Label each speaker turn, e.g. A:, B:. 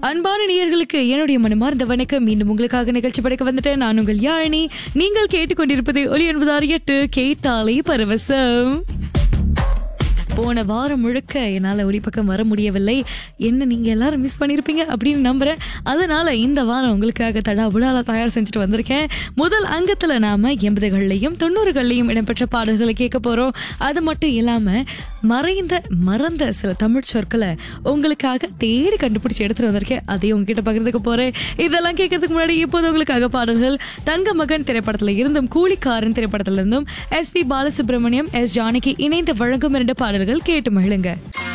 A: அன்பான நேயர்களுக்கு என்னுடைய மனமார்ந்த வணக்கம் மீண்டும் உங்களுக்காக நிகழ்ச்சி படைக்க வந்துட்டேன் நான் உங்கள் யாழினி நீங்கள் கேட்டுக்கொண்டிருப்பது ஒலி என்பதாறு எட்டு கேட்டாலே பரவசம் போன வாரம் முழுக்க என்னால் ஒளிப்பக்கம் வர முடியவில்லை என்ன நீங்கள் எல்லாரும் மிஸ் பண்ணியிருப்பீங்க அப்படின்னு நம்புகிறேன் அதனால் இந்த வாரம் உங்களுக்காக தடா புடால தயார் செஞ்சுட்டு வந்திருக்கேன் முதல் அங்கத்தில் நாம் எண்பதுகள்லையும் தொண்ணூறுகள்லையும் இடம்பெற்ற பாடல்களை கேட்க போகிறோம் அது மட்டும் இல்லாமல் மறைந்த மறந்த சில தமிழ் சொற்களை உங்களுக்காக தேடி கண்டுபிடிச்சி எடுத்துகிட்டு வந்திருக்கேன் அதையும் உங்ககிட்ட பகிர்ந்துக்க போகிறேன் இதெல்லாம் கேட்கறதுக்கு முன்னாடி இப்போது உங்களுக்காக பாடல்கள் தங்க மகன் திரைப்படத்தில் இருந்தும் கூலிக்காரன் திரைப்படத்தில் இருந்தும் S P Balasubrahmanyam S Janaki இணைந்து வழங்கும் இரண்டு பாடல்கள் கேட்டு மகிழுங்க